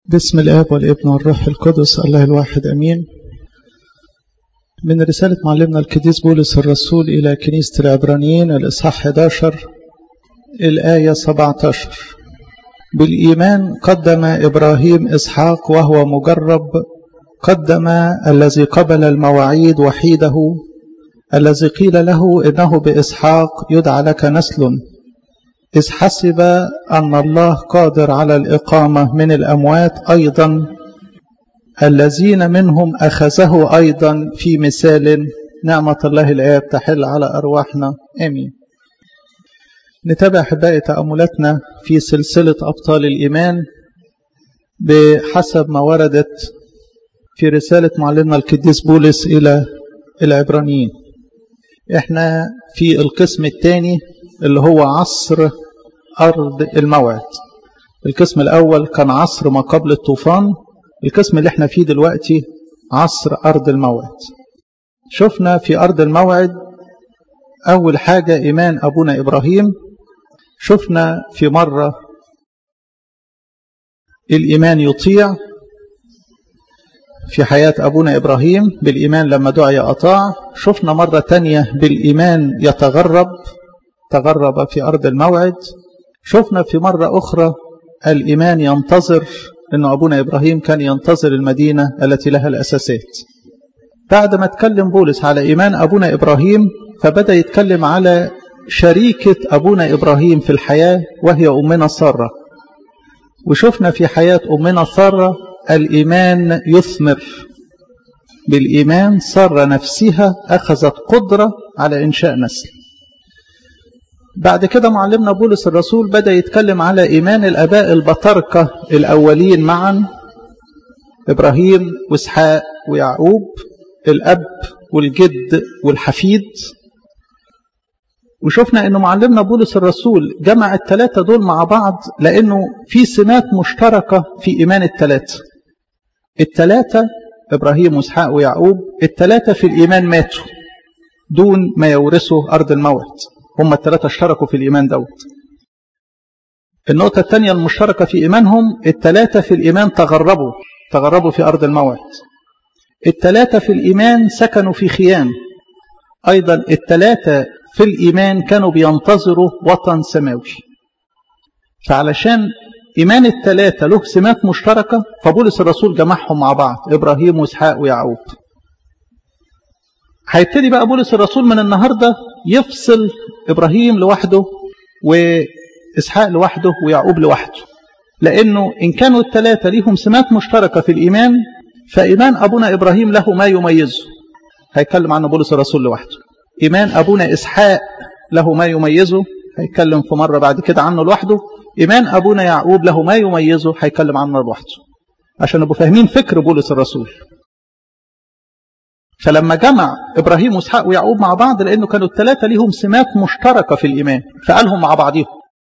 بسم الآب والابن والروح القدس الله الواحد أمين من رسالة معلمنا القديس بولس الرسول إلى كنيسة العبرانيين الإصحاح 11 الآية 17 بالإيمان قدم إبراهيم إسحاق وهو مجرب قدم الذي قبل المواعيد وحيده الذي قيل له إنه بإسحاق يدعى لك نسل إذ حسب أن الله قادر على الإقامة من الأموات أيضا الذين منهم أخذه أيضا في مثال نعمة الله الآب تحل على أرواحنا آمين نتابع أحبائي تأملاتنا في سلسلة أبطال الإيمان بحسب ما وردت في رسالة معلمنا القديس بولس إلى العبرانيين احنا في القسم الثاني اللي هو عصر أرض الموعد القسم الأول كان عصر ما قبل الطوفان القسم اللي احنا فيه دلوقتي عصر أرض الموعد شفنا في أرض الموعد أول حاجة إيمان أبونا إبراهيم شفنا في مرة الإيمان يطيع في حياة أبونا إبراهيم بالإيمان لما دعي أطاع شفنا مرة تانية بالإيمان يتغرب تغرب في أرض الموعد شفنا في مرة أخرى الإيمان ينتظر أن أبونا إبراهيم كان ينتظر المدينة التي لها الأساسات بعد ما اتكلم بولس على إيمان أبونا إبراهيم فبدأ يتكلم على شريكة أبونا إبراهيم في الحياة وهي أمنا سارة وشفنا في حياة أمنا سارة الإيمان يثمر بالإيمان سارة نفسها أخذت قدرة على إنشاء نسل بعد كده معلمنا بولس الرسول بدأ يتكلم على إيمان الأباء البطاركة الأولين معا إبراهيم وإسحاق ويعقوب الأب والجد والحفيد وشفنا أنه معلمنا بولس الرسول جمع الثلاثة دول مع بعض لأنه في سمات مشتركة في إيمان الثلاثة الثلاثة إبراهيم وإسحاق ويعقوب الثلاثة في الإيمان ماتوا دون ما يورثوا أرض الموعد هم الثلاثة اشتركوا في الإيمان دوت النقطة الثانية المشتركة في إيمانهم الثلاثة في الإيمان تغربوا تغربوا في أرض الموعد الثلاثة في الإيمان سكنوا في خيام أيضا الثلاثة في الإيمان كانوا بينتظروا وطن سماوي فعلشان إيمان الثلاثة له سمات مشتركة فبولس الرسول جمعهم مع بعض إبراهيم وإسحاق ويعقوب هيبتدي بقى بولس الرسول من النهاردة يفصل إبراهيم لوحده وإسحاق لوحده ويعقوب لوحده لأنه إن كانوا الثلاثة ليهم سمات مشتركة في الإيمان فإيمان أبونا إبراهيم له ما يميزه هيتكلم عنه بولس الرسول لوحده إيمان أبونا إسحاق له ما يميزه هيتكلم في مرة بعد كده عنه لوحده إيمان أبونا يعقوب له ما يميزه هيتكلم عنه لوحده عشان نبقوا فاهمين فكر بولس الرسول فلما جمع إبراهيم وإسحاق ويعقوب مع بعض لأنه كانوا الثلاثة ليهم سمات مشتركة في الإيمان فقالهم مع بعضهم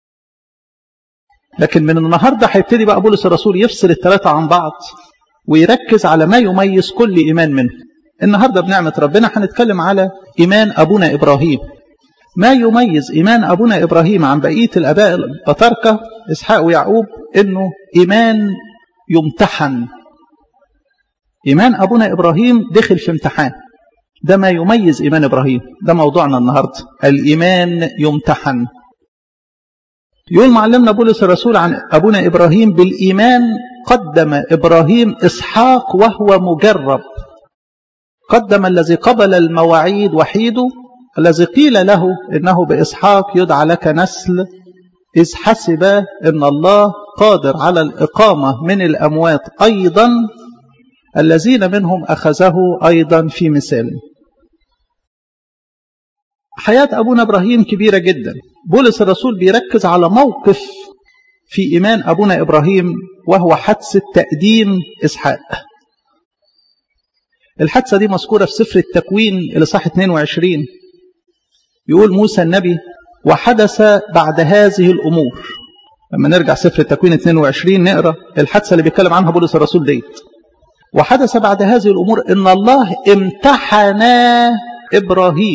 لكن من النهاردة هيبتدي بقى بولس الرسول يفصل الثلاثة عن بعض ويركز على ما يميز كل إيمان منه النهاردة بنعمة ربنا هنتكلم على إيمان أبونا إبراهيم ما يميز إيمان أبونا إبراهيم عن بقية الأباء البطاركة إسحاق ويعقوب إنه إيمان يمتحن إيمان أبونا إبراهيم دخل في امتحان ده ما يميز إيمان إبراهيم ده موضوعنا النهاردة الإيمان يمتحن يقول معلمنا بولس الرسول عن أبونا إبراهيم بالإيمان قدم إبراهيم إسحاق وهو مجرب قدم الذي قبل المواعيد وحيده الذي قيل له إنه بإسحاق يدعى لك نسل إذ حسب إن الله قادر على الإقامة من الأموات أيضا الذين منهم أخذه أيضا في مثال حياة أبونا إبراهيم كبيرة جدا بولس الرسول بيركز على موقف في إيمان أبونا إبراهيم وهو حادثة تقديم إسحاق الحادثة دي مذكورة في سفر التكوين الإصحاح 22 يقول موسى النبي وحدث بعد هذه الأمور لما نرجع سفر التكوين 22 نقرأ الحادثة اللي بيتكلم عنها بولس الرسول ديت وحدث بعد هذه الأمور إن الله امتحن إبراهيم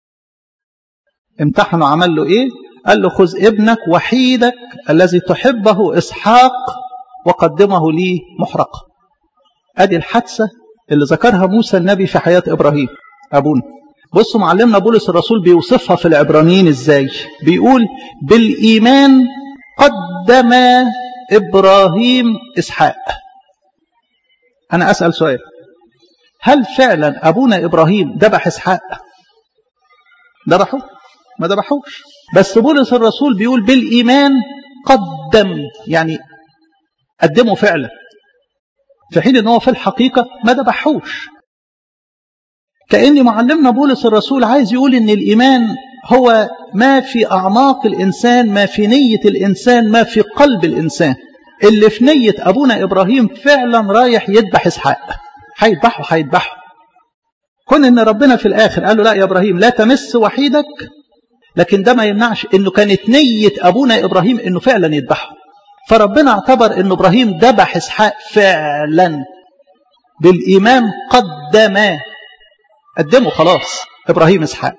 امتحنه عمل له إيه قال له خذ ابنك وحيدك الذي تحبه إسحاق وقدمه لي محرقة ادي الحادثة اللي ذكرها موسى النبي في حياة ابراهيم ابونا بصوا معلمنا بولس الرسول بيوصفها في العبرانيين ازاي بيقول بالايمان قدم ابراهيم اسحاق انا اسال سؤال هل فعلا ابونا ابراهيم ذبح اسحاق ذبحه ما ذبحوش بس بولس الرسول بيقول بالايمان قدم يعني قدمه فعلا في حين ان هو في الحقيقه ما ذبحوش كأن معلمنا بولس الرسول عايز يقول ان الايمان هو ما في اعماق الانسان ما في نيه الانسان ما في قلب الانسان اللي في نيه ابونا ابراهيم فعلا رايح يذبح اسحاق هيذبحه هيذبحه كون ان ربنا في الاخر قال له لا يا ابراهيم لا تمس وحيدك لكن ده ما يمنعش انه كانت نيه ابونا ابراهيم انه فعلا يذبحه فربنا اعتبر ان ابراهيم ذبح اسحاق فعلا بالايمان قدم قدمه خلاص ابراهيم اسحاق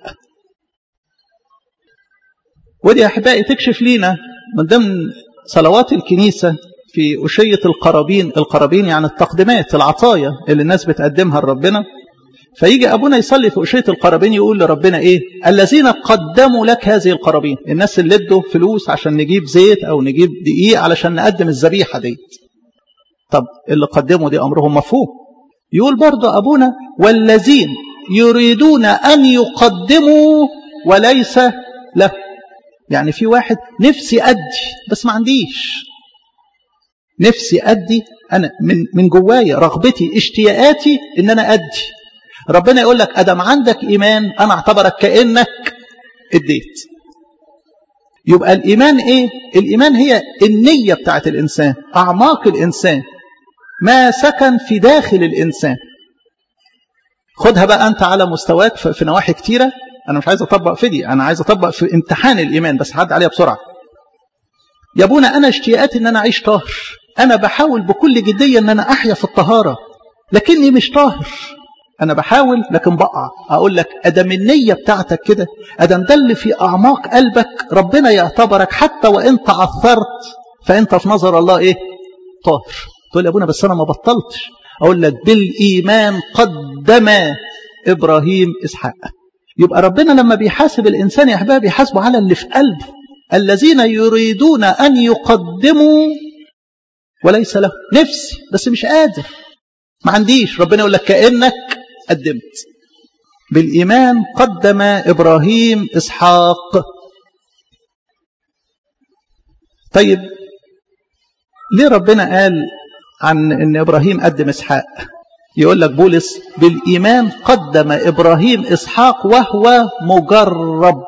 ودي يا احبائي تكشف لينا من ضمن صلوات الكنيسه في أشية القرابين القرابين يعني التقدمات العطايا اللي الناس بتقدمها لربنا فيجي أبونا يصلي في أشية القرابين يقول لربنا إيه الذين قدموا لك هذه القرابين الناس اللي ادوا فلوس عشان نجيب زيت أو نجيب دقيق علشان نقدم الذبيحة دي طب اللي قدموا دي أمرهم مفهوم يقول برضه أبونا والذين يريدون أن يقدموا وليس له يعني في واحد نفسي أدي بس ما عنديش نفسي أدي أنا من من جوايا رغبتي اشتياقاتي إن أنا أدي ربنا يقول لك أدم عندك إيمان أنا أعتبرك كأنك اديت يبقى الإيمان إيه؟ الإيمان هي النية بتاعت الإنسان أعماق الإنسان ما سكن في داخل الإنسان خدها بقى أنت على مستواك في نواحي كتيرة أنا مش عايز أطبق في دي أنا عايز أطبق في امتحان الإيمان بس عد عليها بسرعة يا ابونا أنا اشتياقاتي أن أنا أعيش طاهر أنا بحاول بكل جدية أن أنا أحيا في الطهارة لكني مش طاهر أنا بحاول لكن بقع أقول لك أدم النية بتاعتك كده أدم ده اللي في أعماق قلبك ربنا يعتبرك حتى وإن تعثرت فأنت في نظر الله إيه طاهر تقول يا أبونا بس أنا ما بطلتش أقول لك بالإيمان قدم إبراهيم إسحاق يبقى ربنا لما بيحاسب الإنسان يا أحبابي بيحاسبه على اللي في قلبه الذين يريدون أن يقدموا وليس له نفسي بس مش قادر ما عنديش ربنا يقول لك كأنك قدمت بالإيمان قدم إبراهيم إسحاق طيب ليه ربنا قال عن أن إبراهيم قدم إسحاق يقول لك بولس بالإيمان قدم إبراهيم إسحاق وهو مجرب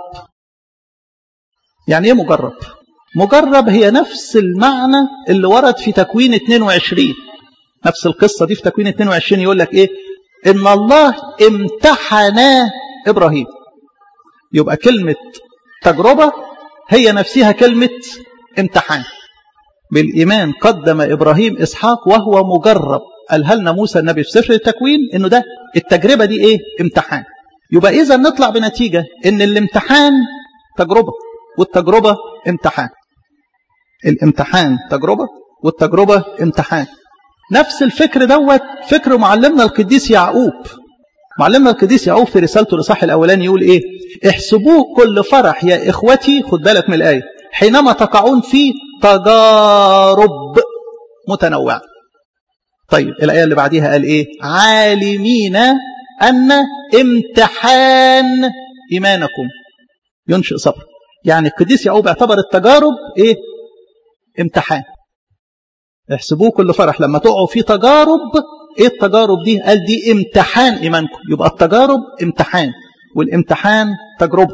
يعني إيه مجرب مجرب هي نفس المعنى اللي ورد في تكوين 22 نفس القصة دي في تكوين 22 يقول لك إيه إن الله امتحن إبراهيم يبقى كلمة تجربة هي نفسها كلمة امتحان بالإيمان قدم إبراهيم إسحاق وهو مجرب قالها لنا موسى النبي في سفر التكوين إنه ده التجربة دي إيه امتحان يبقى إذا نطلع بنتيجة إن الامتحان تجربة والتجربة امتحان الامتحان تجربة والتجربة امتحان نفس الفكر دوت فكر معلمنا القديس يعقوب معلمنا القديس يعقوب في رسالته الإصحاح الأولاني يقول إيه احسبوه كل فرح يا إخوتي خد بالك من الآية حينما تقعون في تجارب متنوعة طيب الآية اللي بعديها قال إيه عالمين أن امتحان إيمانكم ينشئ صبر يعني القديس يعقوب اعتبر التجارب إيه امتحان احسبوه كل فرح لما تقعوا في تجارب ايه التجارب دي قال دي امتحان ايمانكم يبقى التجارب امتحان والامتحان تجربه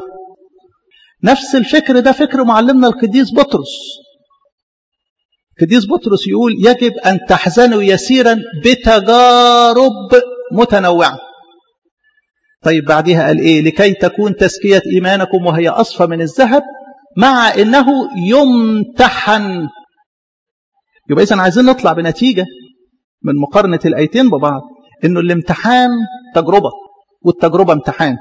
نفس الفكر ده فكر معلمنا القديس بطرس القديس بطرس يقول يجب ان تحزنوا يسيرا بتجارب متنوعه طيب بعدها قال ايه لكي تكون تزكيه ايمانكم وهي اصفى من الذهب مع انه يمتحن يبقى اذا عايزين نطلع بنتيجه من مقارنه الايتين ببعض انه الامتحان تجربه والتجربه امتحان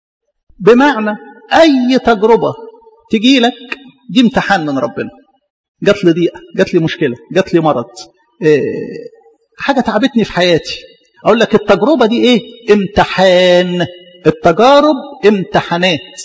بمعنى اي تجربه تجي لك دي امتحان من ربنا جات لي ضيقه جات لي مشكله جات لي مرض إيه حاجه تعبتني في حياتي اقول لك التجربه دي ايه امتحان التجارب امتحانات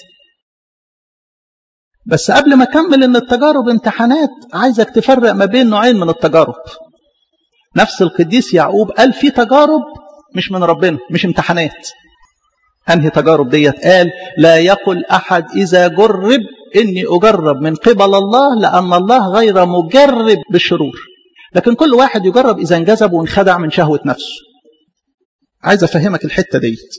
بس قبل ما اكمل ان التجارب امتحانات عايزك تفرق ما بين نوعين من التجارب نفس القديس يعقوب قال في تجارب مش من ربنا مش امتحانات انهي تجارب ديت قال لا يقل احد اذا جرب اني اجرب من قبل الله لان الله غير مجرب بالشرور لكن كل واحد يجرب اذا انجذب وانخدع من شهوه نفسه عايز افهمك الحته ديت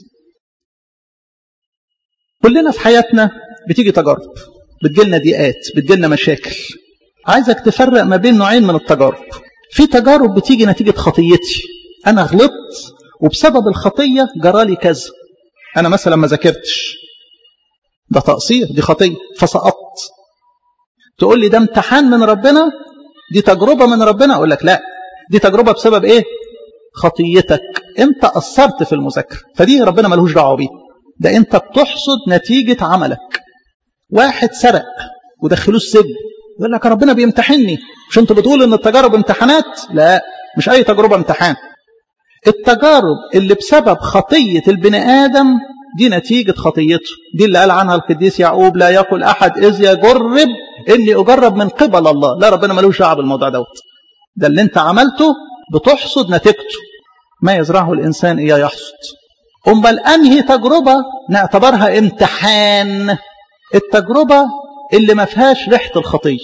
كلنا في حياتنا بتيجي تجارب بتجيلنا ضيقات بتجيلنا مشاكل عايزك تفرق ما بين نوعين من التجارب في تجارب بتيجي نتيجة خطيتي أنا غلطت وبسبب الخطية جرالي كذا أنا مثلا ما ذاكرتش ده تقصير دي خطية فسقطت تقول لي ده امتحان من ربنا دي تجربة من ربنا أقول لك لا دي تجربة بسبب إيه خطيتك أنت قصرت في المذاكرة فدي ربنا ملهوش دعوة بيه ده أنت بتحصد نتيجة عملك واحد سرق ودخلوه السجن يقول لك ربنا بيمتحني مش انت بتقول ان التجارب امتحانات لا مش اي تجربه امتحان التجارب اللي بسبب خطيه البني ادم دي نتيجه خطيته دي اللي قال عنها القديس يعقوب لا يقل احد اذ يجرب اني اجرب من قبل الله لا ربنا ملوش دعوه بالموضوع دوت ده اللي انت عملته بتحصد نتيجته ما يزرعه الانسان اياه يحصد امال انهي تجربه نعتبرها امتحان التجربة اللي ما فيهاش ريحة الخطية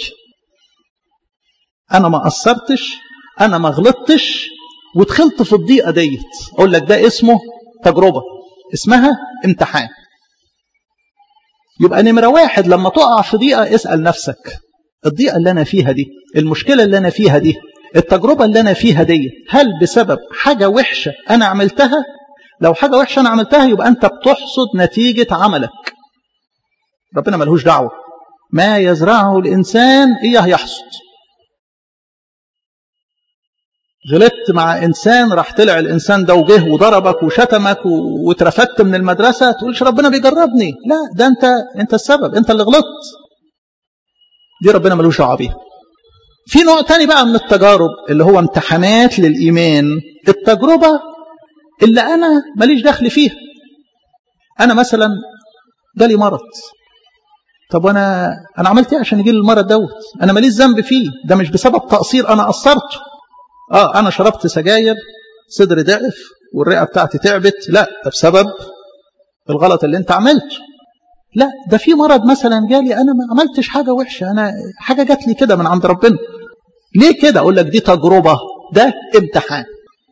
أنا ما قصرتش أنا ما غلطتش ودخلت في الضيقة ديت أقول لك ده اسمه تجربة اسمها امتحان يبقى نمرة واحد لما تقع في ضيقة اسأل نفسك الضيقة اللي أنا فيها دي المشكلة اللي أنا فيها دي التجربة اللي أنا فيها دي هل بسبب حاجة وحشة أنا عملتها لو حاجة وحشة أنا عملتها يبقى أنت بتحصد نتيجة عملك ربنا ملهوش دعوة ما يزرعه الإنسان إياه يحصد غلطت مع إنسان راح طلع الإنسان ده وجه وضربك وشتمك واترفدت من المدرسة تقولش ربنا بيجربني لا ده أنت أنت السبب أنت اللي غلطت دي ربنا ملوش دعوة بيها في نوع تاني بقى من التجارب اللي هو امتحانات للإيمان التجربة اللي أنا ماليش دخل فيها أنا مثلا جالي مرض طب وانا انا عملت ايه عشان يجي لي المرض دوت انا ماليش ذنب فيه ده مش بسبب تقصير انا قصرته اه انا شربت سجاير صدري ضعف والرئه بتاعتي تعبت لا ده بسبب الغلط اللي انت عملته لا ده في مرض مثلا جالي انا ما عملتش حاجه وحشه انا حاجه جات لي كده من عند ربنا ليه كده اقول لك دي تجربه ده امتحان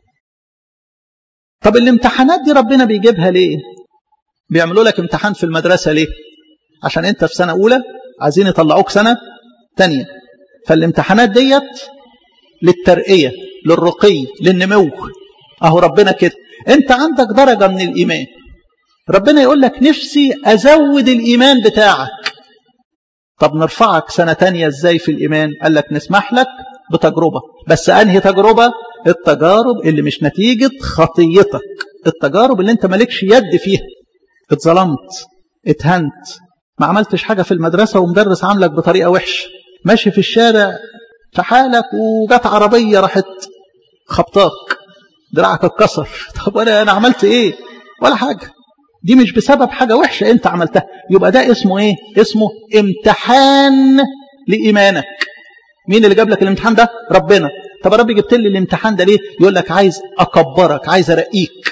طب الامتحانات دي ربنا بيجيبها ليه بيعملوا لك امتحان في المدرسه ليه عشان انت في سنة أولى عايزين يطلعوك سنة تانية فالامتحانات ديت للترقية للرقي للنمو أهو ربنا كده انت عندك درجة من الإيمان ربنا يقول لك نفسي أزود الإيمان بتاعك طب نرفعك سنة تانية ازاي في الإيمان قال لك نسمح لك بتجربة بس أنهي تجربة التجارب اللي مش نتيجة خطيتك التجارب اللي انت مالكش يد فيها اتظلمت اتهنت ما عملتش حاجة في المدرسة ومدرس عاملك بطريقة وحش ماشي في الشارع في حالك وجت عربية راحت خبطاك دراعك اتكسر طب انا انا عملت ايه ولا حاجة دي مش بسبب حاجة وحشة انت عملتها يبقى ده اسمه ايه اسمه امتحان لإيمانك مين اللي جاب لك الامتحان ده ربنا طب يا رب جبت لي الامتحان ده ليه يقول لك عايز اكبرك عايز ارقيك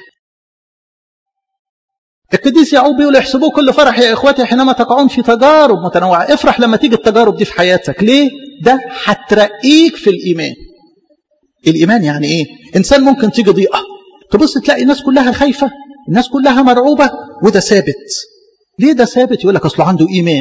القديس يعقوب بيقول احسبوه كل فرح يا اخواتي حينما تقعون في تجارب متنوعه افرح لما تيجي التجارب دي في حياتك ليه ده هترقيك في الايمان الايمان يعني ايه انسان ممكن تيجي ضيقه تبص تلاقي الناس كلها خايفه الناس كلها مرعوبه وده ثابت ليه ده ثابت يقول لك اصله عنده ايمان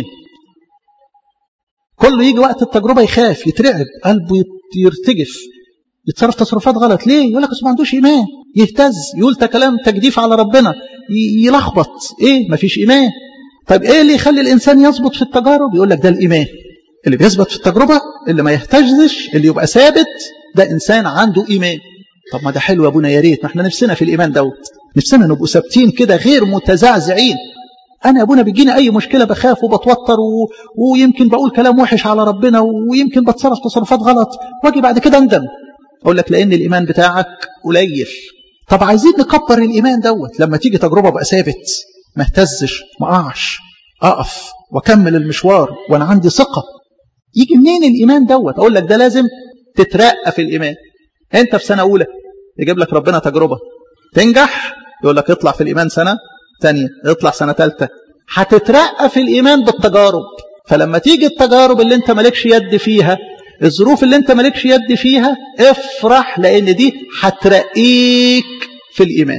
كله يجي وقت التجربه يخاف يترعب قلبه يرتجف يتصرف تصرفات غلط ليه يقول لك اصله ما عندوش ايمان يهتز يقول كلام تجديف على ربنا يلخبط ايه مفيش ايمان طيب ايه اللي يخلي الانسان يثبت في التجارب يقول لك ده الايمان اللي بيثبت في التجربه اللي ما يهتزش اللي يبقى ثابت ده انسان عنده ايمان طب ما ده حلو يا ابونا يا ريت ما احنا نفسنا في الايمان دوت نفسنا نبقوا ثابتين كده غير متزعزعين انا يا ابونا بيجيني اي مشكله بخاف وبتوتر و... ويمكن بقول كلام وحش على ربنا ويمكن بتصرف تصرفات غلط واجي بعد كده اندم اقول لك لان الايمان بتاعك قليل طب عايزين نكبر الايمان دوت لما تيجي تجربه ابقى ثابت ما اهتزش ما اقعش اقف واكمل المشوار وانا عندي ثقه يجي منين الايمان دوت اقول لك ده لازم تترقى في الايمان انت في سنه اولى يجيب لك ربنا تجربه تنجح يقول لك اطلع في الايمان سنه ثانيه اطلع سنه ثالثه هتترقى في الايمان بالتجارب فلما تيجي التجارب اللي انت مالكش يد فيها الظروف اللي انت مالكش يد فيها افرح لان دي هترقيك في الايمان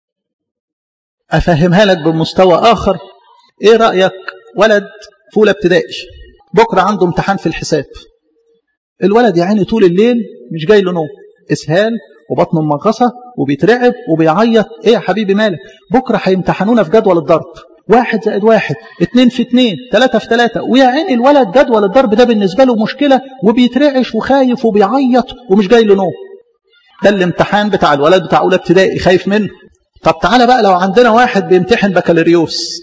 افهمها لك بمستوى اخر ايه رايك ولد في اولى ابتدائي بكره عنده امتحان في الحساب الولد يا عيني طول الليل مش جاي له نوم اسهال وبطنه مغصه وبيترعب وبيعيط ايه يا حبيبي مالك بكره هيمتحنونا في جدول الضرب واحد زائد واحد اتنين في اتنين تلاتة في تلاتة ويا عيني الولد جدول الضرب ده بالنسبة له مشكلة وبيترعش وخايف وبيعيط ومش جاي له نوم ده الامتحان بتاع الولد بتاع اولى ابتدائي خايف منه طب تعالى بقى لو عندنا واحد بيمتحن بكالوريوس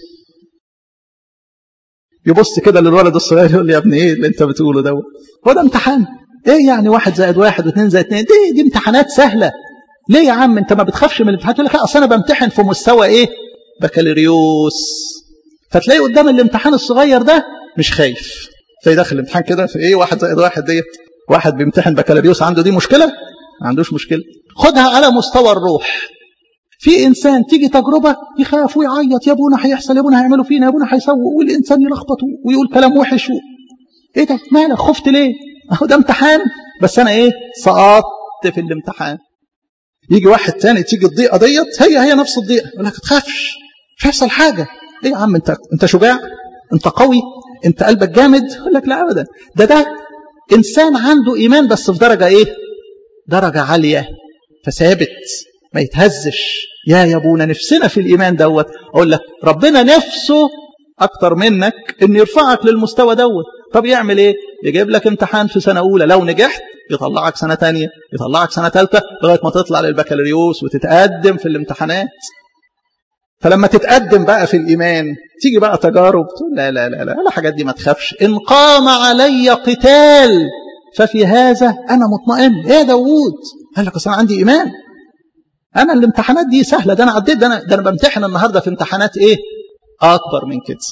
يبص كده للولد الصغير يقول لي يا ابني ايه اللي انت بتقوله دوت هو ده امتحان ايه يعني واحد زائد واحد واثنين زائد اثنين دي دي امتحانات سهله ليه يا عم انت ما بتخافش من الامتحانات يقول لك لا اصل انا بمتحن في مستوى ايه بكالوريوس فتلاقي قدام الامتحان الصغير ده مش خايف تلاقي داخل الامتحان كده في ايه واحد زائد واحد ديت واحد بيمتحن بكالوريوس عنده دي مشكله ما عندوش مشكله خدها على مستوى الروح في انسان تيجي تجربه يخاف ويعيط يا ابونا هيحصل يا ابونا هيعملوا فينا يا ابونا هيسووا والانسان يلخبط ويقول كلام وحش و... ايه ده مالك خفت ليه اهو ده امتحان بس انا ايه سقطت في الامتحان يجي واحد تاني تيجي الضيقه ديت هي هي نفس الضيقه يقول لك تخافش مش هيحصل حاجه ايه يا عم انت انت شجاع انت قوي انت قلبك جامد يقول لك لا ابدا ده ده انسان عنده ايمان بس في درجه ايه درجه عاليه فثابت ما يتهزش يا يا ابونا نفسنا في الايمان دوت اقول لك ربنا نفسه اكتر منك ان يرفعك للمستوى دوت طب يعمل ايه يجيب لك امتحان في سنه اولى لو نجحت يطلعك سنه ثانيه يطلعك سنه ثالثه لغايه ما تطلع للبكالوريوس وتتقدم في الامتحانات فلما تتقدم بقى في الايمان تيجي بقى تجارب تقول لا لا لا لا الحاجات دي ما تخافش ان قام علي قتال ففي هذا انا مطمئن ايه يا داوود قال لك اصل انا عندي ايمان انا الامتحانات دي سهله ده انا عديت ده انا ده انا بمتحن النهارده في امتحانات ايه اكبر من كده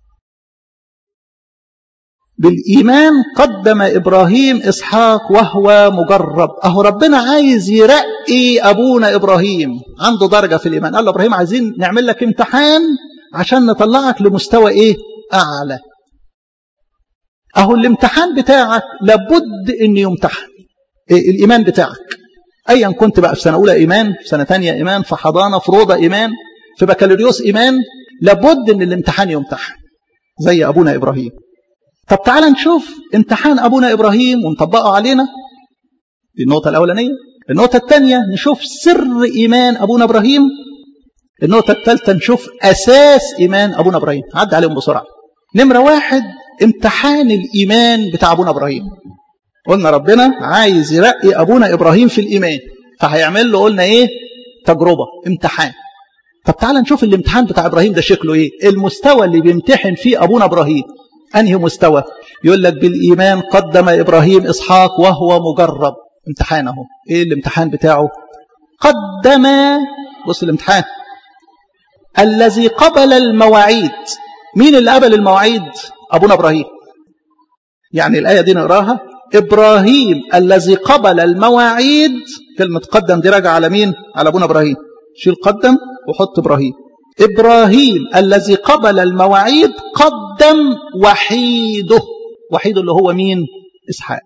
بالإيمان قدم إبراهيم إسحاق وهو مجرب أهو ربنا عايز يرقي أبونا إبراهيم عنده درجة في الإيمان قال له إبراهيم عايزين نعمل لك امتحان عشان نطلعك لمستوى إيه أعلى أهو الامتحان بتاعك لابد أن يمتحن إيه الإيمان بتاعك أيا كنت بقى في سنة أولى إيمان في سنة ثانية إيمان في حضانة في روضة إيمان في بكالوريوس إيمان لابد أن الامتحان يمتحن زي أبونا إبراهيم طب تعال نشوف امتحان أبونا إبراهيم ونطبقه علينا دي النقطة الأولانية النقطة الثانية نشوف سر إيمان أبونا إبراهيم النقطة الثالثة نشوف أساس إيمان أبونا إبراهيم عد عليهم بسرعة نمرة واحد امتحان الإيمان بتاع أبونا إبراهيم قلنا ربنا عايز يرقي أبونا إبراهيم في الإيمان فهيعمل له قلنا إيه تجربة امتحان طب تعال نشوف الامتحان بتاع إبراهيم ده شكله إيه المستوى اللي بيمتحن فيه أبونا إبراهيم أنهي مستوى يقول لك بالإيمان قدم إبراهيم إسحاق وهو مجرب امتحانه إيه الامتحان بتاعه قدم بص الامتحان الذي قبل المواعيد مين اللي قبل المواعيد أبونا إبراهيم يعني الآية دي نقراها إبراهيم الذي قبل المواعيد كلمة قدم دي راجعة على مين على أبونا إبراهيم شيل قدم وحط إبراهيم إبراهيم الذي قبل المواعيد قدم وحيده وحيده اللي هو مين إسحاق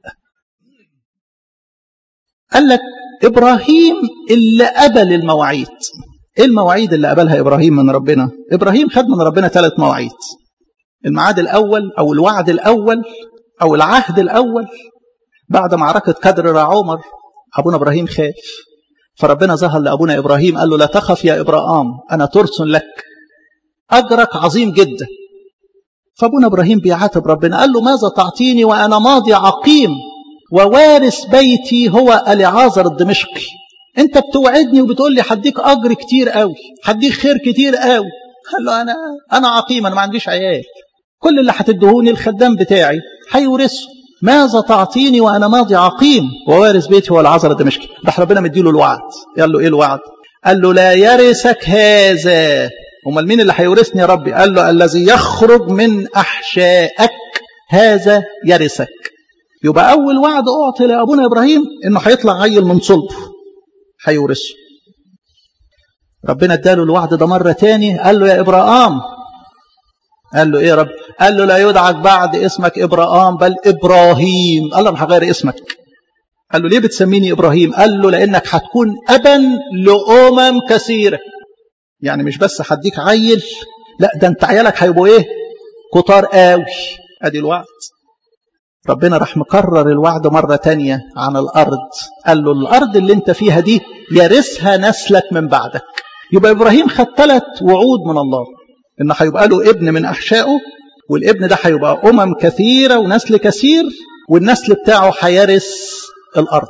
قال لك إبراهيم اللي قبل المواعيد إيه المواعيد اللي قبلها إبراهيم من ربنا إبراهيم خد من ربنا ثلاث مواعيد الميعاد الأول أو الوعد الأول أو العهد الأول بعد معركة كدر رعومر أبونا إبراهيم خاف فربنا ظهر لأبونا إبراهيم قال له لا تخف يا إبراهام أنا ترس لك أجرك عظيم جدا فأبونا إبراهيم بيعاتب ربنا قال له ماذا تعطيني وأنا ماضي عقيم ووارث بيتي هو العازر الدمشقي انت بتوعدني وبتقول لي هديك اجر كتير قوي هديك خير كتير قوي قال له انا انا عقيم انا ما عنديش عيال كل اللي هتدهوني الخدام بتاعي هيورثه ماذا تعطيني وانا ماضي عقيم ووارث بيتي هو العذراء الدمشقي راح ربنا مديله الوعد قال له ايه الوعد قال له لا يرثك هذا امال مين اللي هيورثني يا ربي قال له الذي يخرج من احشائك هذا يرثك يبقى اول وعد اعطي لابونا ابراهيم انه هيطلع عيل من صلبه هيورثه ربنا اداله الوعد ده مره تاني قال له يا ابراهام قال له ايه يا رب قال له لا يدعك بعد اسمك ابراهام بل ابراهيم قال له انا هغير اسمك قال له ليه بتسميني ابراهيم قال له لانك هتكون ابا لامم كثيره يعني مش بس هديك عيل لا ده انت عيالك هيبقوا ايه كتار قوي ادي الوعد ربنا راح مكرر الوعد مرة تانية عن الأرض قال له الأرض اللي انت فيها دي يرثها نسلك من بعدك يبقى إبراهيم خد ثلاث وعود من الله إن هيبقى له ابن من أحشائه والابن ده هيبقى أمم كثيرة ونسل كثير والنسل بتاعه هيرث الأرض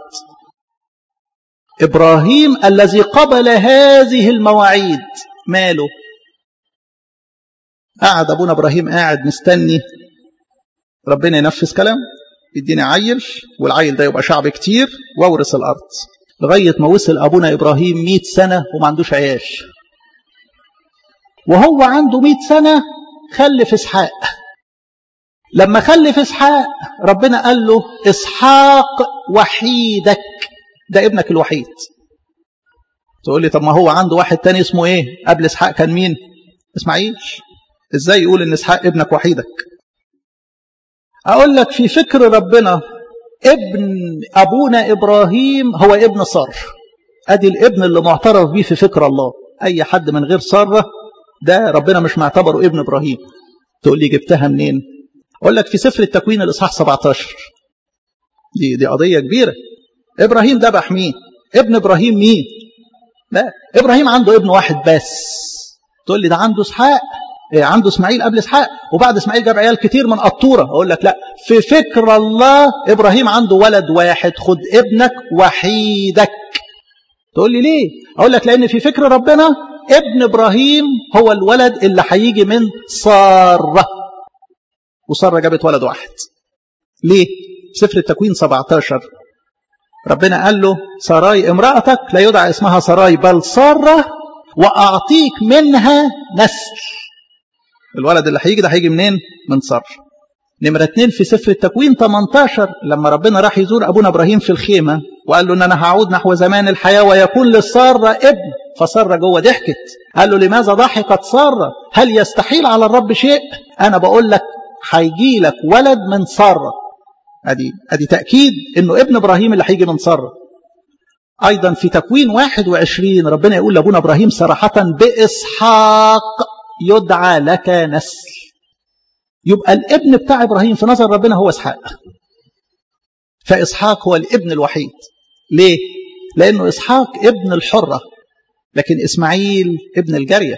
إبراهيم الذي قبل هذه المواعيد ماله قعد أبونا إبراهيم قاعد مستني ربنا ينفذ كلام يديني عيل والعيل ده يبقى شعب كتير واورث الأرض لغاية ما وصل أبونا إبراهيم مئة سنة وما عندوش عياش وهو عنده مئة سنة خلف إسحاق لما خلف إسحاق ربنا قال له إسحاق وحيدك ده ابنك الوحيد تقول لي طب ما هو عنده واحد تاني اسمه ايه قبل إسحاق كان مين إسماعيل ازاي يقول ان إسحاق ابنك وحيدك أقول لك في فكر ربنا ابن أبونا إبراهيم هو ابن صار أدي الابن اللي معترف به في فكر الله أي حد من غير سارة ده ربنا مش معتبره ابن إبراهيم تقول لي جبتها منين أقول لك في سفر التكوين الإصحاح 17 دي دي قضية كبيرة إبراهيم ذبح مين ابن إبراهيم مين لا إبراهيم عنده ابن واحد بس تقول لي ده عنده إسحاق عنده اسماعيل قبل اسحاق وبعد اسماعيل جاب عيال كتير من قطوره اقول لك لا في فكر الله ابراهيم عنده ولد واحد خد ابنك وحيدك تقول لي ليه اقول لك لان في فكر ربنا ابن ابراهيم هو الولد اللي هيجي من ساره وساره جابت ولد واحد ليه سفر التكوين 17 ربنا قال له سراي امرأتك لا يدعى اسمها سراي بل سارة وأعطيك منها نسل الولد اللي هيجي ده هيجي منين من سار نمرة اتنين في سفر التكوين 18 لما ربنا راح يزور أبونا إبراهيم في الخيمة وقال له إن أنا هعود نحو زمان الحياة ويكون للسارة ابن فسارة جوه ضحكت قال له لماذا ضحكت سارة هل يستحيل على الرب شيء أنا بقول لك هيجي لك ولد من سارة أدي أدي تأكيد إنه ابن إبراهيم اللي هيجي من سارة أيضا في تكوين 21 ربنا يقول لأبونا إبراهيم صراحة بإسحاق يدعى لك نسل يبقى الابن بتاع إبراهيم في نظر ربنا هو إسحاق فإسحاق هو الابن الوحيد ليه؟ لأنه إسحاق ابن الحرة لكن إسماعيل ابن الجارية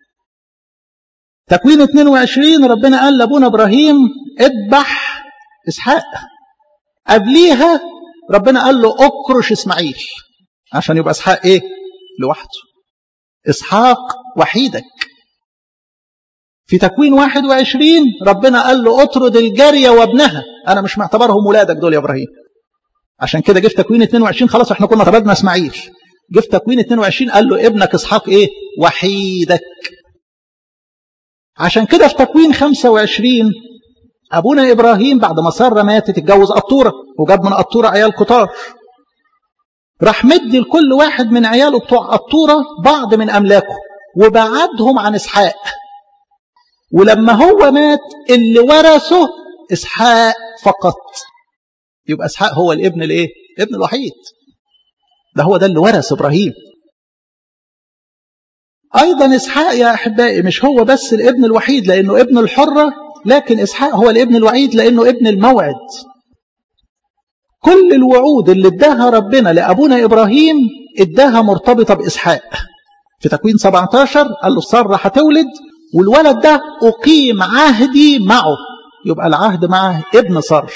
تكوين 22 ربنا قال لأبونا إبراهيم اذبح إسحاق قبليها ربنا قال له اكرش إسماعيل عشان يبقى إسحاق إيه؟ لوحده إسحاق وحيدك في تكوين 21 ربنا قال له اطرد الجارية وابنها أنا مش معتبرهم ولادك دول يا إبراهيم عشان كده جه في تكوين 22 خلاص احنا كنا طردنا إسماعيل جه في تكوين 22 قال له ابنك إسحاق إيه وحيدك عشان كده في تكوين 25 أبونا إبراهيم بعد ما سارة ماتت اتجوز قطورة وجاب من قطورة عيال كتار راح مدي لكل واحد من عياله بتوع قطورة بعض من أملاكه وبعدهم عن إسحاق ولما هو مات اللي ورثه إسحاق فقط يبقى إسحاق هو الابن الايه ابن الوحيد ده هو ده اللي ورث إبراهيم أيضا إسحاق يا أحبائي مش هو بس الابن الوحيد لأنه ابن الحرة لكن إسحاق هو الابن الوحيد لأنه ابن الموعد كل الوعود اللي اداها ربنا لأبونا إبراهيم اداها مرتبطة بإسحاق في تكوين 17 قال له سارة هتولد والولد ده أقيم عهدي معه يبقى العهد معه ابن سار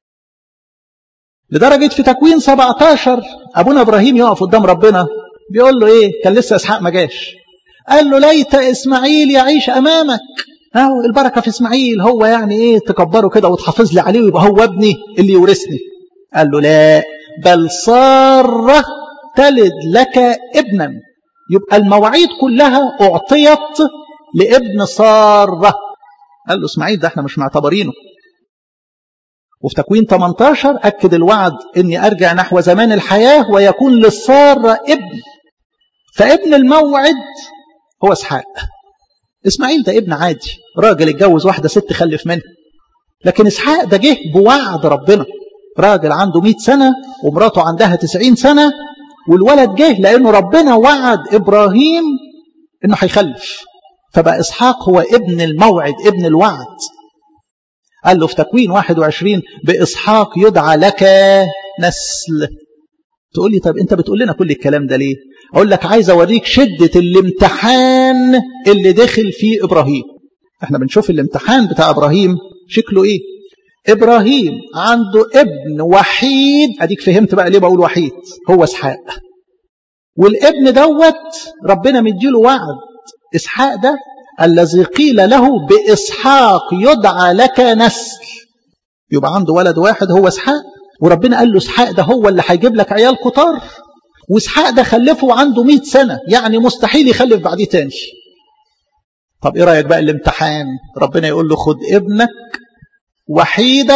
لدرجة في تكوين 17 أبونا إبراهيم يقف قدام ربنا بيقول له إيه كان لسه إسحاق ما جاش قال له ليت إسماعيل يعيش أمامك أهو البركة في إسماعيل هو يعني إيه تكبره كده وتحافظ لي عليه ويبقى هو ابني اللي يورثني قال له لا بل سارة تلد لك ابنا يبقى المواعيد كلها أعطيت لابن سارة قال له اسماعيل ده احنا مش معتبرينه وفي تكوين 18 أكد الوعد أني أرجع نحو زمان الحياة ويكون للسارة ابن فابن الموعد هو اسحاق اسماعيل ده ابن عادي راجل اتجوز واحدة ست خلف منها لكن اسحاق ده جه بوعد ربنا راجل عنده 100 سنة ومراته عندها 90 سنة والولد جه لأنه ربنا وعد إبراهيم إنه هيخلف فبقى إسحاق هو ابن الموعد ابن الوعد قال له في تكوين 21 بإسحاق يدعى لك نسل تقول لي طب أنت بتقول لنا كل الكلام ده ليه أقول لك عايز أوريك شدة الامتحان اللي دخل فيه إبراهيم احنا بنشوف الامتحان بتاع إبراهيم شكله إيه إبراهيم عنده ابن وحيد أديك فهمت بقى ليه بقول وحيد هو إسحاق والابن دوت ربنا مديله وعد إسحاق ده الذي قيل له بإسحاق يدعى لك نسل يبقى عنده ولد واحد هو إسحاق وربنا قال له إسحاق ده هو اللي هيجيب لك عيال كتار وإسحاق ده خلفه عنده 100 سنة يعني مستحيل يخلف بعديه تاني طب إيه رأيك بقى الامتحان ربنا يقول له خد ابنك وحيدك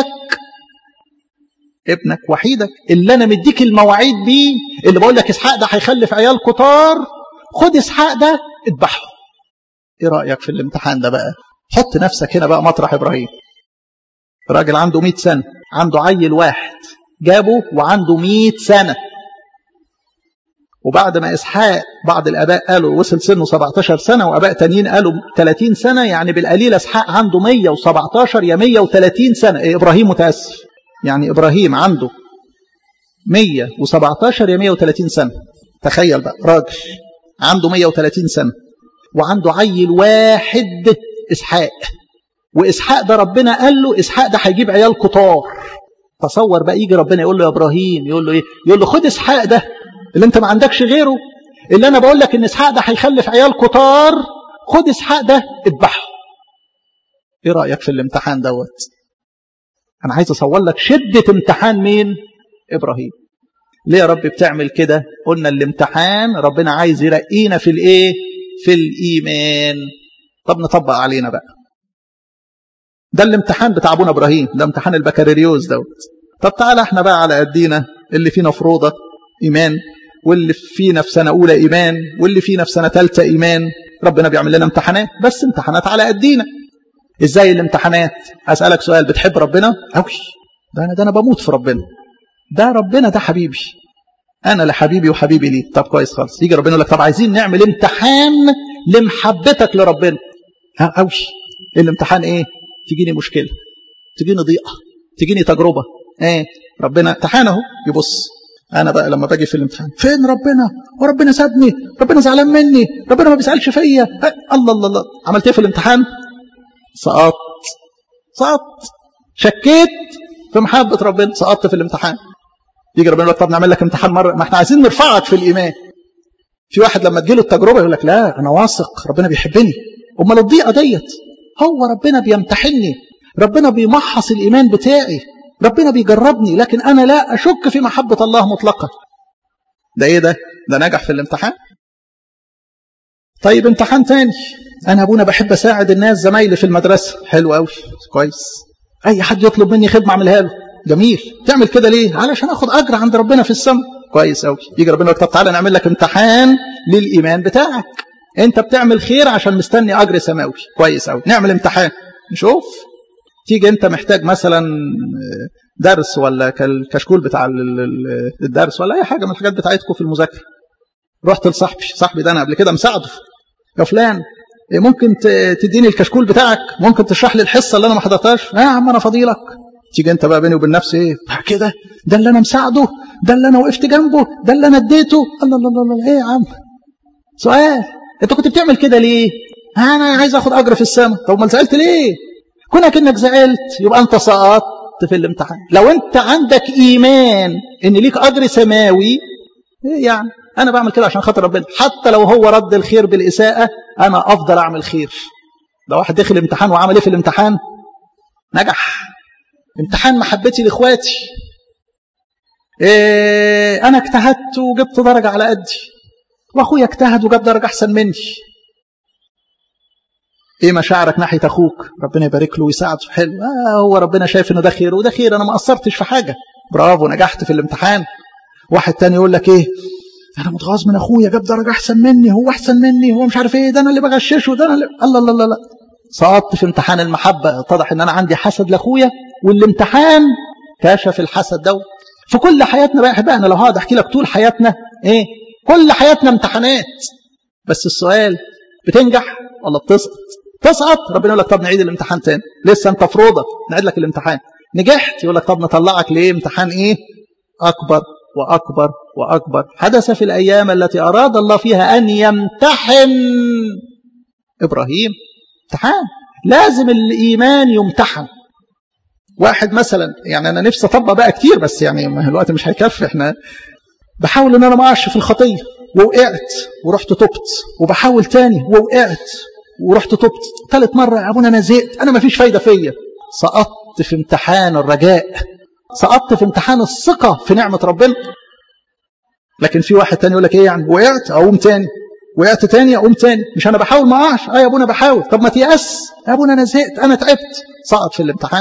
ابنك وحيدك اللي انا مديك المواعيد بيه اللي بقول لك اسحاق ده هيخلف عيال كتار خد اسحاق ده اذبحه ايه رايك في الامتحان ده بقى حط نفسك هنا بقى مطرح ابراهيم راجل عنده 100 سنه عنده عيل واحد جابه وعنده 100 سنه وبعد ما اسحاق بعض الاباء قالوا وصل سنه 17 سنه واباء تانيين قالوا 30 سنه يعني بالقليل اسحاق عنده 117 يا 130 سنه إيه ابراهيم متاسف يعني ابراهيم عنده 117 يا 130 سنه تخيل بقى راجل عنده 130 سنه وعنده عيل واحد اسحاق واسحاق ده ربنا قال له اسحاق ده هيجيب عيال كتار تصور بقى يجي ربنا يقول له يا ابراهيم يقول له ايه يقول له خد اسحاق ده اللي انت ما عندكش غيره اللي انا بقول لك ان اسحاق ده هيخلف عيال كتار خد اسحاق ده اذبحه ايه رايك في الامتحان دوت انا عايز اصور لك شده امتحان مين ابراهيم ليه يا رب بتعمل كده قلنا الامتحان ربنا عايز يرقينا في الايه في الايمان طب نطبق علينا بقى ده الامتحان بتاع ابونا ابراهيم ده امتحان البكالوريوس دوت طب تعالى احنا بقى على قدينا اللي فينا فروضه ايمان واللي فينا في سنه اولى ايمان واللي فينا في سنه ثالثه ايمان ربنا بيعمل لنا امتحانات بس امتحانات على قدينا ازاي الامتحانات اسالك سؤال بتحب ربنا قوي ده انا ده انا بموت في ربنا ده ربنا ده حبيبي انا لحبيبي وحبيبي ليه طب كويس خالص يجي ربنا يقول لك طب عايزين نعمل امتحان لمحبتك لربنا ها قوي الامتحان ايه تجيني مشكله تجيني ضيقه تجيني تجربه ايه ربنا امتحان اهو يبص انا بقى لما باجي في الامتحان فين ربنا وربنا سابني ربنا زعلان مني ربنا ما بيسالش فيا الله الله الله عملت ايه في الامتحان سقطت سقطت شكيت في محبه ربنا سقطت في الامتحان يجي ربنا يقول لك طب نعمل لك امتحان مره ما احنا عايزين نرفعك في الايمان في واحد لما تجيله التجربه يقول لك لا انا واثق ربنا بيحبني امال الضيقه ديت هو ربنا بيمتحني ربنا بيمحص الايمان بتاعي ربنا بيجربني لكن انا لا اشك في محبه الله مطلقا ده ايه ده ده نجح في الامتحان طيب امتحان تاني انا ابونا بحب اساعد الناس زمايلي في المدرسه حلو قوي كويس اي حد يطلب مني خدمه اعملها له جميل تعمل كده ليه علشان اخد اجر عند ربنا في السماء كويس قوي يجي ربنا يقول طب تعالى نعمل لك امتحان للايمان بتاعك انت بتعمل خير عشان مستني اجر سماوي كويس قوي نعمل امتحان نشوف تيجي انت محتاج مثلا درس ولا الكشكول بتاع الدرس ولا اي حاجه من الحاجات بتاعتكم في المذاكره رحت لصاحبي صاحبي ده انا قبل كده مساعده يا فلان ممكن تديني الكشكول بتاعك ممكن تشرح لي الحصه اللي انا ما حضرتهاش يا عم انا فضيلك تيجي انت بقى بيني وبين نفسي ايه كده ده اللي انا مساعده ده اللي انا وقفت جنبه ده اللي انا اديته الله الله الله, الله. ايه يا عم سؤال انت كنت بتعمل كده ليه انا عايز اخد اجر في السماء طب ما سالت ليه كونك انك زعلت يبقى انت سقطت في الامتحان لو انت عندك ايمان ان ليك اجر سماوي ايه يعني انا بعمل كده عشان خاطر ربنا حتى لو هو رد الخير بالاساءه انا افضل اعمل خير ده واحد دخل امتحان وعمل ايه في الامتحان نجح امتحان محبتي لاخواتي إيه انا اجتهدت وجبت درجه على قدي واخويا اجتهد وجاب درجه احسن مني ايه مشاعرك ناحيه اخوك ربنا يبارك له ويساعده حلو آه هو ربنا شايف انه ده خير وده خير انا ما قصرتش في حاجه برافو نجحت في الامتحان واحد تاني يقول لك ايه انا متغاظ من اخويا جاب درجه احسن مني هو احسن مني هو مش عارف ايه ده انا اللي بغششه ده انا اللي... الله الله الله لا سقطت في امتحان المحبه اتضح ان انا عندي حسد لاخويا والامتحان كشف الحسد ده في كل حياتنا بقى احبائي انا لو هقعد احكي لك طول حياتنا ايه كل حياتنا امتحانات بس السؤال بتنجح ولا بتسقط تسقط ربنا يقول لك طب نعيد الامتحان تاني لسه انت في روضه نعيد لك الامتحان نجحت يقول لك طب نطلعك ليه امتحان ايه اكبر واكبر واكبر حدث في الايام التي اراد الله فيها ان يمتحن ابراهيم امتحان لازم الايمان يمتحن واحد مثلا يعني انا نفسي اطبق بقى كتير بس يعني الوقت مش هيكفي احنا بحاول ان انا ما اقعش في الخطيه ووقعت ورحت تبت وبحاول تاني ووقعت ورحت تبت ثالث مره يا ابونا انا زهقت انا ما فيش فايده فيا سقطت في امتحان الرجاء سقطت في امتحان الثقه في نعمه ربنا لكن في واحد تاني يقول لك ايه يعني وقعت اقوم تاني وقعت تاني اقوم تاني مش انا بحاول ما اقعش اه يا ابونا بحاول طب ما تيأس يا ابونا انا زهقت انا تعبت سقط في الامتحان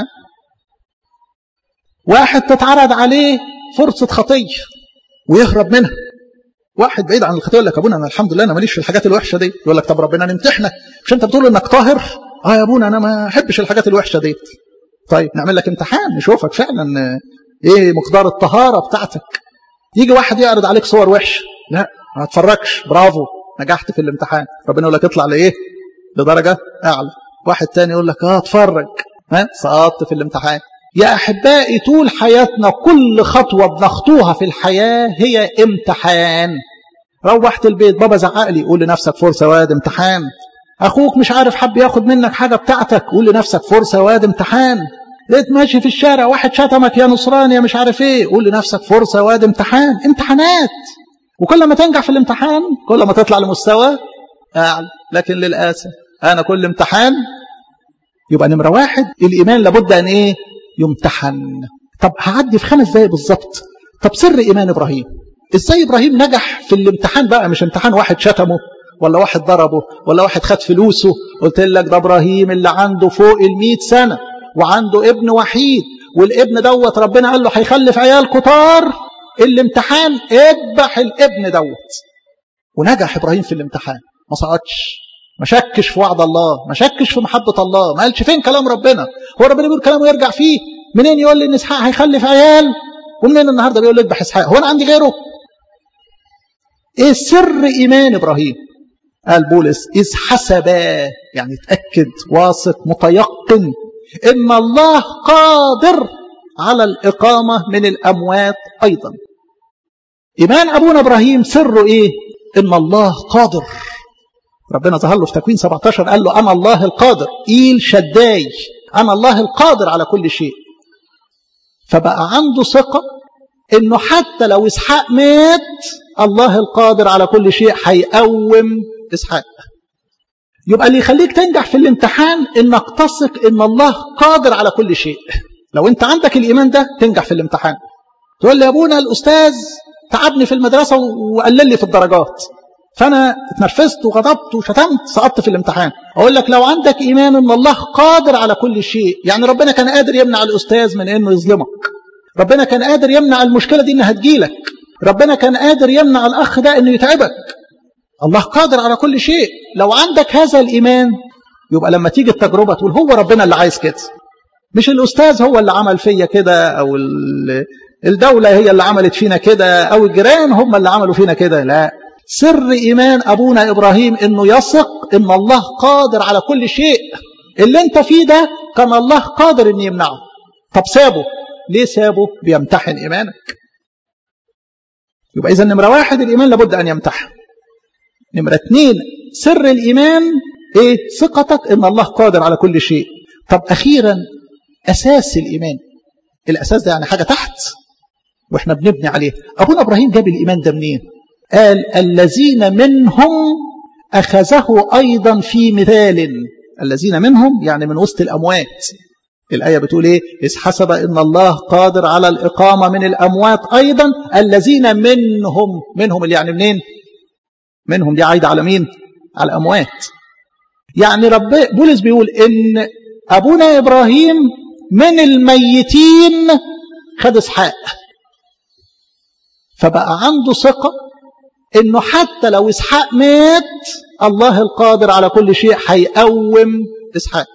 واحد تتعرض عليه فرصه خطيه ويهرب منها واحد بعيد عن الخطيه يقول لك ابونا انا الحمد لله انا ماليش في الحاجات الوحشه دي يقول لك طب ربنا نمتحنك مش انت بتقول انك طاهر اه يا ابونا انا ما احبش الحاجات الوحشه دي طيب نعمل لك امتحان نشوفك فعلا ايه مقدار الطهاره بتاعتك يجي واحد يعرض عليك صور وحشه لا ما اتفرجش برافو نجحت في الامتحان ربنا يقول لك اطلع لايه لدرجه اعلى واحد تاني يقول لك اه اتفرج ها سقطت في الامتحان يا احبائي طول حياتنا كل خطوه بنخطوها في الحياه هي امتحان روحت البيت بابا زعق لي قول لنفسك فرصه واد امتحان اخوك مش عارف حب ياخد منك حاجه بتاعتك قول لنفسك فرصه واد امتحان لقيت ماشي في الشارع واحد شتمك يا نصراني يا مش عارف ايه قول لنفسك فرصه واد امتحان امتحانات وكل ما تنجح في الامتحان كل ما تطلع لمستوى اعلى لكن للاسف انا كل امتحان يبقى نمره واحد الايمان لابد ان ايه يمتحن طب هعدي في خمس دقايق بالظبط طب سر ايمان ابراهيم ازاي ابراهيم نجح في الامتحان بقى مش امتحان واحد شتمه ولا واحد ضربه ولا واحد خد فلوسه قلت لك ده ابراهيم اللي عنده فوق ال سنه وعنده ابن وحيد والابن دوت ربنا قال له هيخلف عيال كتار الامتحان اذبح الابن دوت ونجح ابراهيم في الامتحان ما سقطش ما شكش في وعد الله ما شكش في محبة الله ما قالش فين كلام ربنا هو ربنا بيقول كلامه يرجع فيه منين يقول لي ان اسحاق هيخلف عيال ومنين النهارده بيقول لي اذبح اسحاق هو انا عندي غيره ايه سر ايمان ابراهيم قال بولس اذ حسب يعني اتاكد واثق متيقن ان الله قادر على الاقامه من الاموات ايضا ايمان ابونا ابراهيم سره ايه ان الله قادر ربنا ظهر له في تكوين 17 قال له انا الله القادر ايل شداي انا الله القادر على كل شيء فبقى عنده ثقه انه حتى لو اسحاق مات الله القادر على كل شيء هيقوم اسحاق يبقى اللي يخليك تنجح في الامتحان انك تثق ان الله قادر على كل شيء لو انت عندك الايمان ده تنجح في الامتحان تقول لي يا ابونا الاستاذ تعبني في المدرسه وقلل لي في الدرجات فانا اتنرفزت وغضبت وشتمت سقطت في الامتحان اقول لك لو عندك ايمان ان الله قادر على كل شيء يعني ربنا كان قادر يمنع الاستاذ من انه يظلمك ربنا كان قادر يمنع المشكله دي انها تجيلك ربنا كان قادر يمنع الاخ ده انه يتعبك الله قادر على كل شيء لو عندك هذا الايمان يبقى لما تيجي التجربه تقول هو ربنا اللي عايز كده مش الاستاذ هو اللي عمل فيا كده او الدوله هي اللي عملت فينا كده او الجيران هم اللي عملوا فينا كده لا سر ايمان ابونا ابراهيم انه يثق ان الله قادر على كل شيء اللي انت فيه ده كان الله قادر ان يمنعه طب سابه ليه سابه بيمتحن ايمانك يبقى اذا نمره واحد الايمان لابد ان يمتحن نمره اثنين سر الايمان ايه ثقتك ان الله قادر على كل شيء طب اخيرا اساس الايمان الاساس ده يعني حاجه تحت واحنا بنبني عليه ابونا ابراهيم جاب الايمان ده منين قال الذين منهم أخذه أيضا في مثال الذين منهم يعني من وسط الأموات الآية بتقول إيه إذ حسب إن الله قادر على الإقامة من الأموات أيضا الذين منهم منهم اللي يعني منين منهم دي عايدة على مين على الأموات يعني رب بولس بيقول إن أبونا إبراهيم من الميتين خد إسحاق فبقى عنده ثقة إنه حتى لو إسحاق مات الله القادر على كل شيء هيقوم إسحاق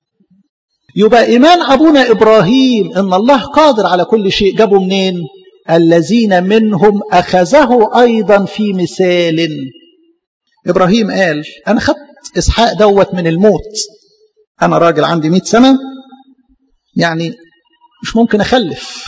يبقى إيمان أبونا إبراهيم إن الله قادر على كل شيء جابوا منين الذين منهم أخذه أيضا في مثال إبراهيم قال أنا خدت إسحاق دوت من الموت أنا راجل عندي مئة سنة يعني مش ممكن أخلف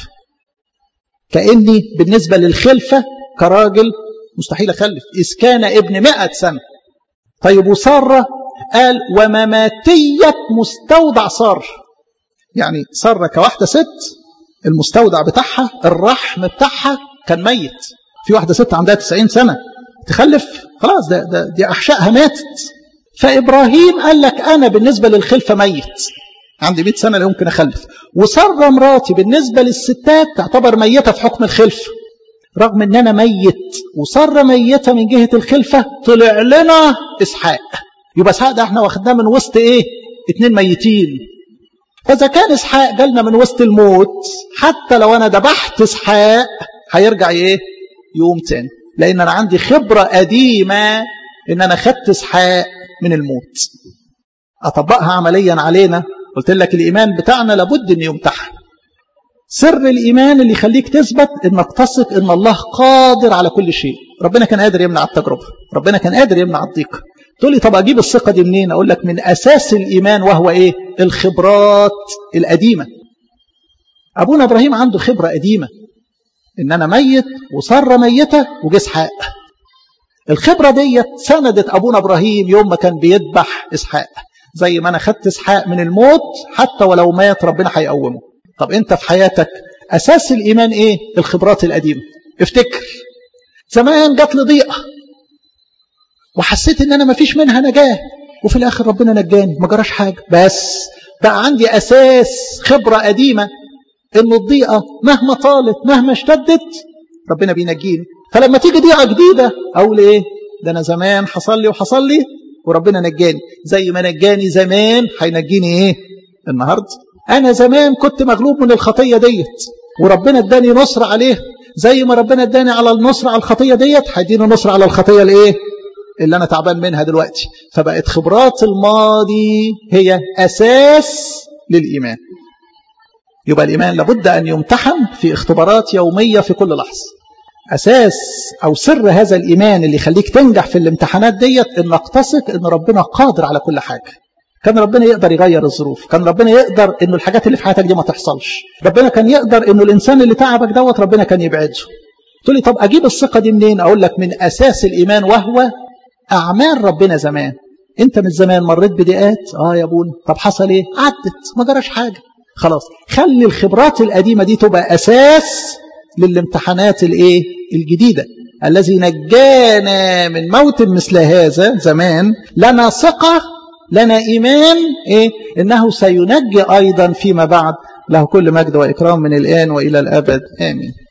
كأني بالنسبة للخلفة كراجل مستحيل أخلف إذ كان ابن مئة سنة طيب وسارة قال ومماتية مستودع صار يعني سارة كواحدة ست المستودع بتاعها الرحم بتاعها كان ميت في واحدة ست عندها 90 سنة تخلف خلاص ده, ده دي أحشائها ماتت فإبراهيم قال لك أنا بالنسبة للخلفة ميت عندي 100 سنة لا يمكن أخلف وسارة مراتي بالنسبة للستات تعتبر ميتة في حكم الخلفة رغم ان انا ميت وسارة ميتة من جهة الخلفة طلع لنا اسحاق يبقى اسحاق ده احنا واخدناه من وسط ايه اتنين ميتين فاذا كان اسحاق جالنا من وسط الموت حتى لو انا ذبحت اسحاق هيرجع ايه يوم تاني لان انا عندي خبرة قديمة ان انا خدت اسحاق من الموت اطبقها عمليا علينا قلت لك الايمان بتاعنا لابد ان يمتحن سر الإيمان اللي يخليك تثبت إنك تثق إن الله قادر على كل شيء ربنا كان قادر يمنع التجربة ربنا كان قادر يمنع الضيق تقول لي طب أجيب الثقة دي منين أقول لك من أساس الإيمان وهو إيه الخبرات القديمة أبونا إبراهيم عنده خبرة قديمة إن أنا ميت وصر ميتة وجه إسحاق الخبرة ديت سندت أبونا إبراهيم يوم ما كان بيذبح إسحاق زي ما أنا خدت إسحاق من الموت حتى ولو مات ربنا هيقومه طب انت في حياتك اساس الايمان ايه الخبرات القديمه افتكر زمان جات لي ضيقه وحسيت ان انا ما فيش منها نجاه وفي الاخر ربنا نجاني ما جراش حاجه بس بقى عندي اساس خبره قديمه ان الضيقه مهما طالت مهما اشتدت ربنا بينجيني فلما تيجي ضيقه جديده اقول ايه ده انا زمان حصل لي وحصل لي وربنا نجاني زي ما نجاني زمان هينجيني ايه النهارده أنا زمان كنت مغلوب من الخطية ديت وربنا اداني نصر عليه زي ما ربنا اداني على النصر على الخطية ديت هيديني نصر على الخطية الايه اللي أنا تعبان منها دلوقتي فبقت خبرات الماضي هي أساس للإيمان يبقى الإيمان لابد أن يمتحن في اختبارات يومية في كل لحظة أساس أو سر هذا الإيمان اللي يخليك تنجح في الامتحانات ديت إنك تثق إن ربنا قادر على كل حاجة كان ربنا يقدر يغير الظروف كان ربنا يقدر انه الحاجات اللي في حياتك دي ما تحصلش ربنا كان يقدر انه الانسان اللي تعبك دوت ربنا كان يبعده تقول لي طب اجيب الثقه دي منين اقول لك من اساس الايمان وهو اعمال ربنا زمان انت من زمان مريت بضيقات اه يا ابونا طب حصل ايه عدت ما جراش حاجه خلاص خلي الخبرات القديمه دي تبقى اساس للامتحانات الايه الجديده الذي نجانا من موت مثل هذا زمان لنا ثقه لنا إيمان إيه؟ إنه سينجي أيضا فيما بعد له كل مجد وإكرام من الآن وإلى الأبد آمين